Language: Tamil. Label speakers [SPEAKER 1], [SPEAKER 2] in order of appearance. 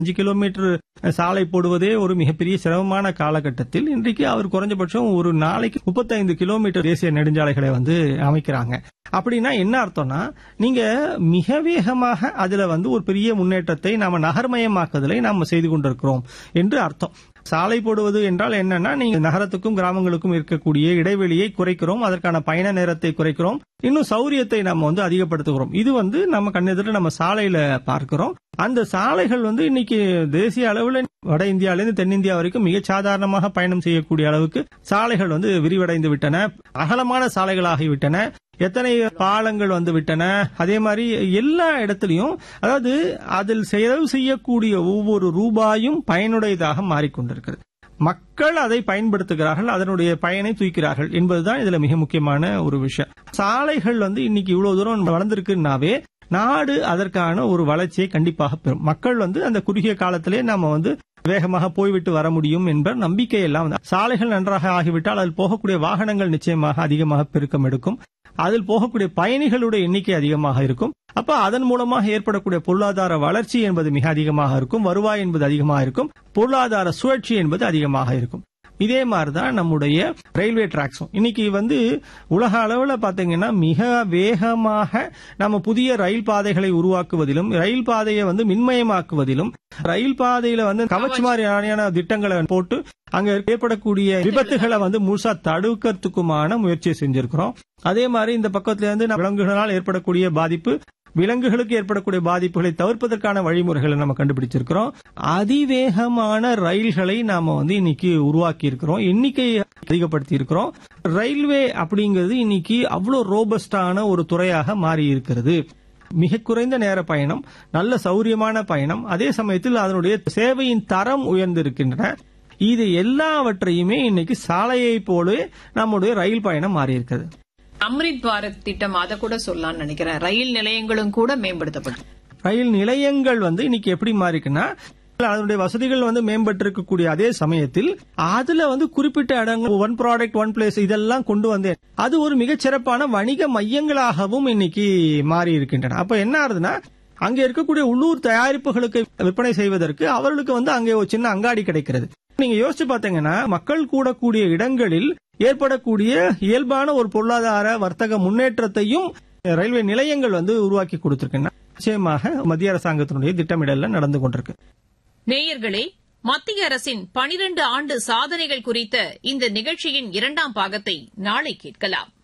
[SPEAKER 1] அஞ்சு கிலோமீட்டர் சாலை போடுவதே ஒரு மிகப்பெரிய சிரமமான காலகட்டத்தில் இன்றைக்கு அவர் குறைஞ்சபட்சம் ஒரு நாளைக்கு முப்பத்தைந்து கிலோமீட்டர் தேசிய நெடுஞ்சாலைகளை வந்து அமைக்கிறாங்க அப்படின்னா என்ன அர்த்தம்னா நீங்க மிக வேகமாக அதுல வந்து ஒரு பெரிய முன்னேற்றத்தை நாம நகர்மயமாக்குதலை நாம செய்து கொண்டிருக்கிறோம் என்று அர்த்தம் சாலை போடுவது என்றால் என்னன்னா நீங்க நகரத்துக்கும் கிராமங்களுக்கும் இருக்கக்கூடிய இடைவெளியை குறைக்கிறோம் அதற்கான பயண நேரத்தை குறைக்கிறோம் இன்னும் சௌரியத்தை நம்ம வந்து அதிகப்படுத்துகிறோம் இது வந்து நம்ம கண்ணெதிர நம்ம சாலையில பார்க்கிறோம் அந்த சாலைகள் வந்து இன்னைக்கு தேசிய அளவில் வட இந்தியாவிலிருந்து தென்னிந்தியா வரைக்கும் மிக சாதாரணமாக பயணம் செய்யக்கூடிய அளவுக்கு சாலைகள் வந்து விரிவடைந்து விட்டன அகலமான சாலைகளாகிவிட்டன எத்தனை பாலங்கள் வந்து விட்டன அதே மாதிரி எல்லா இடத்துலயும் அதாவது அதில் செலவு செய்யக்கூடிய ஒவ்வொரு ரூபாயும் பயனுடையதாக மாறிக்கொண்டிருக்கிறது மக்கள் அதை பயன்படுத்துகிறார்கள் அதனுடைய பயனை தூக்கிறார்கள் என்பதுதான் இதுல மிக முக்கியமான ஒரு விஷயம் சாலைகள் வந்து இன்னைக்கு இவ்வளவு தூரம் வளர்ந்திருக்குன்னாவே நாடு அதற்கான ஒரு வளர்ச்சியை கண்டிப்பாக பெறும் மக்கள் வந்து அந்த குறுகிய காலத்திலே நாம வந்து வேகமாக போய்விட்டு வர முடியும் என்ற நம்பிக்கை எல்லாம் வந்து சாலைகள் நன்றாக ஆகிவிட்டால் அதில் போகக்கூடிய வாகனங்கள் நிச்சயமாக அதிகமாக பெருக்கம் எடுக்கும் அதில் போகக்கூடிய பயணிகளுடைய எண்ணிக்கை அதிகமாக இருக்கும் அப்ப அதன் மூலமாக ஏற்படக்கூடிய பொருளாதார வளர்ச்சி என்பது மிக அதிகமாக இருக்கும் வருவாய் என்பது அதிகமாக இருக்கும் பொருளாதார சுழற்சி என்பது அதிகமாக இருக்கும் இதே மாதிரிதான் நம்முடைய ரயில்வே டிராக்ஸும் இன்னைக்கு வந்து உலக அளவுல பாத்தீங்கன்னா மிக வேகமாக நம்ம புதிய ரயில் பாதைகளை உருவாக்குவதிலும் ரயில் பாதையை வந்து மின்மயமாக்குவதிலும் ரயில் பாதையில வந்து கவச் மாதிரியான திட்டங்களை போட்டு அங்க ஏற்படக்கூடிய விபத்துகளை வந்து முழுசா தடுக்கிறதுக்குமான முயற்சியை செஞ்சிருக்கிறோம் அதே மாதிரி இந்த பக்கத்துல இருந்து விலங்குகளால் ஏற்படக்கூடிய பாதிப்பு விலங்குகளுக்கு ஏற்படக்கூடிய பாதிப்புகளை தவிர்ப்பதற்கான வழிமுறைகளை நம்ம கண்டுபிடிச்சிருக்கிறோம் அதிவேகமான ரயில்களை நாம வந்து இன்னைக்கு உருவாக்கி இருக்கிறோம் எண்ணிக்கையை அதிகப்படுத்தி இருக்கிறோம் ரயில்வே அப்படிங்கிறது இன்னைக்கு அவ்வளவு ரோபஸ்டான ஒரு துறையாக மாறி இருக்கிறது மிக குறைந்த நேர பயணம் நல்ல சௌரியமான பயணம் அதே சமயத்தில் அதனுடைய சேவையின் தரம் உயர்ந்திருக்கின்றன இது எல்லாவற்றையுமே இன்னைக்கு சாலையை போலவே நம்முடைய ரயில் பயணம் மாறி இருக்கிறது
[SPEAKER 2] அம்ரித் பாரத் திட்டம் அதை கூட சொல்லலாம்னு நினைக்கிறேன் ரயில் நிலையங்களும் கூட மேம்படுத்தப்படும்
[SPEAKER 1] ரயில் நிலையங்கள் வந்து இன்னைக்கு எப்படி மாறிக்குன்னா அதனுடைய வசதிகள் வந்து மேம்பட்டு இருக்கக்கூடிய அதே சமயத்தில் அதுல வந்து குறிப்பிட்ட இடங்கள் ஒன் ப்ராடக்ட் ஒன் பிளேஸ் இதெல்லாம் கொண்டு வந்தேன் அது ஒரு மிகச் சிறப்பான வணிக மையங்களாகவும் இன்னைக்கு மாறி இருக்கின்றன அப்ப என்ன ஆகுதுன்னா அங்க இருக்கக்கூடிய உள்ளூர் தயாரிப்புகளுக்கு விற்பனை செய்வதற்கு அவர்களுக்கு வந்து அங்கே ஒரு சின்ன அங்காடி கிடைக்கிறது நீங்க யோசிச்சு பாத்தீங்கன்னா மக்கள் கூடக்கூடிய இடங்களில் ஏற்படக்கூடிய இயல்பான ஒரு பொருளாதார வர்த்தக முன்னேற்றத்தையும் ரயில்வே நிலையங்கள் வந்து உருவாக்கி கொடுத்திருக்கின்றன நிச்சயமாக மத்திய அரசாங்கத்தினுடைய திட்டமிடல்ல நடந்து கொண்டிருக்கு
[SPEAKER 2] நேயர்களே மத்திய அரசின் பனிரண்டு ஆண்டு சாதனைகள் குறித்த இந்த நிகழ்ச்சியின் இரண்டாம் பாகத்தை நாளை கேட்கலாம்